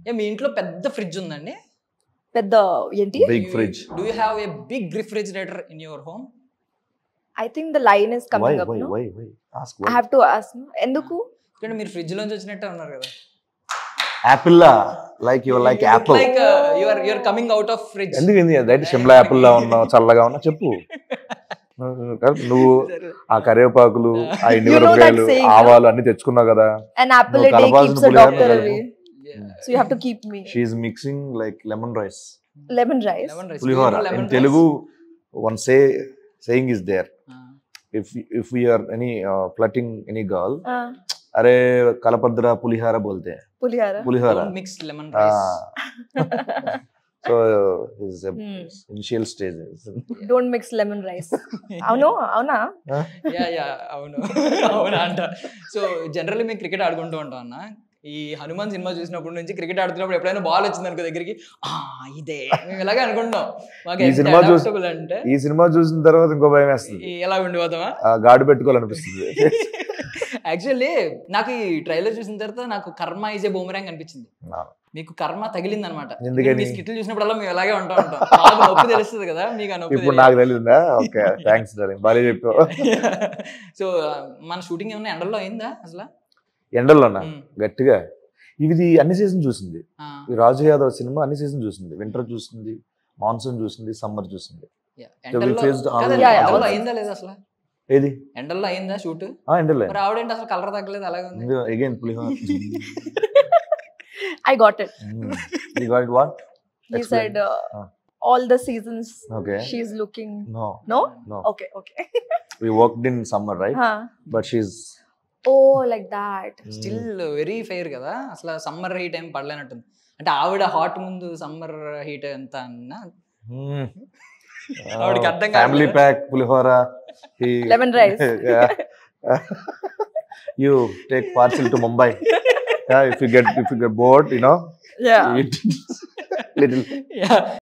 ఏ మీ ఇంట్లో పెద్ద ఫ్రిడ్జ్ ఉందండి పెద్ద ఏంటి big fridge do you have a big refrigerator in your home I think the line is why coming up why no why why ask I have to ask ఎందుకు ఎందుకంటే మీరు fridge లోంచి వచ్చినట్టే ఉన్నారు కదా apple like your like apple like your your coming out of fridge ఎందుకు ఏంది right Shimla Apple లా ఉన్నావు చల్లగా ఉన్నా చెప్పు నువ్వు ఆ కరివేపాకులు ఆ ఎండు You know that మిరపకాయలు saying, ఆవాలు అన్ని తెచ్చుకున్నావు కదా an apple నువ్వు a day కలపాల్సిన keeps a పులిహోర doctor కలపు. away so you have to keep me she mixing like lemon rice lemon rice lemon rice pulihora in Telugu one say saying is there if if you're any flirting any girl ah అరే కలపద్ర పులిహార బోల్తే పులిహార పులిహార mix lemon rice so his Hmm. Initial stage don't mix lemon rice అవును అవునా yeah yeah అవును అవునా అంట సో జనరల్లీ మేము క్రికెట్ ఆడుకుంటూ ఉంటాం అన్న ఈ హనుమాన్ సినిమా చూసినప్పటి నుంచి క్రికెట్ ఆడుతున్నప్పుడు ఎప్పుడైనా బాల్ వచ్చింది అనుకో దగ్గరికి ఆ ఇదే మేము ఇలాగే అనుకుంటాం మాకు ఈ ఎంత సినిమా చూసి- adaptable అంటే ఈ సినిమా చూసిన తర్వాత ఇంకో భయం వేస్తుంది ఈ- ఎలా ఉండిపోతామా ఆ గాడు పెట్టుకోవాలనిపిస్తుంది యాక్చువల్లీ నాకు ఈ ట్రైలర్ చూసిన తర్వాత నాకు కర్మ ఈజ్ ఏ బూమరాంగ్ అనిపించింది ఆ. మీకు కర్మ తగిలింది అనమాట ఎందుకని? మీ స్కిట్లు చూసినప్పుడల్లా మేము ఇలాగే ఉంటా ఉంటాం మాకు నొప్పి తెలుస్తుంది కదా మీకు ఆ నొప్పి ఇప్పుడు నాకు తెలియదా ఓకే థ్యాంక్స్ డార్లింగ్ బాగా చెప్పావు సో మన షూటింగ్ ఏమైనా ఎండల్లో అయిందా అసలు ఎండల్లోనా ఉమ్. గట్టిగా ఇది అన్ని సీజన్ చూసింది ఆ, ఈ రాజు యాదవ్ సినిమా అన్ని సీజన్ చూసింది వింటర్ చూసింది మాన్సూన్ చూసింది సమ్మర్ చూసింది yeah. ఎండల్లో faced all- కాదండి, Yeah, yeah, ఎండల్లో all- అయిందా లేదా అసలు ఏది ఎండల్లో అయిందా షూట్ ఆ ఎండలే మరి ఆవిడేంటి అసలు కలర్ తగ్గలేదు అలాగే ఉంది again pulihora I got it you got what he Explain. said uh, Ah. all the seasons okay she's looking no no no okay okay we worked in summer right huh. But she's oh like that still very fair కదా అసలు summer heat ఏం పడలేనట్టుంది అంటే ఆవిడ hot ముందు summer heat ఎంత అన్నా ఆవిడకి అర్థం ఫ్యామిలీ కావట్లేదా? Pack pulihora Lemon rice. You take parcel to Mumbai if you get if you get bored you know yeah eat little Yeah.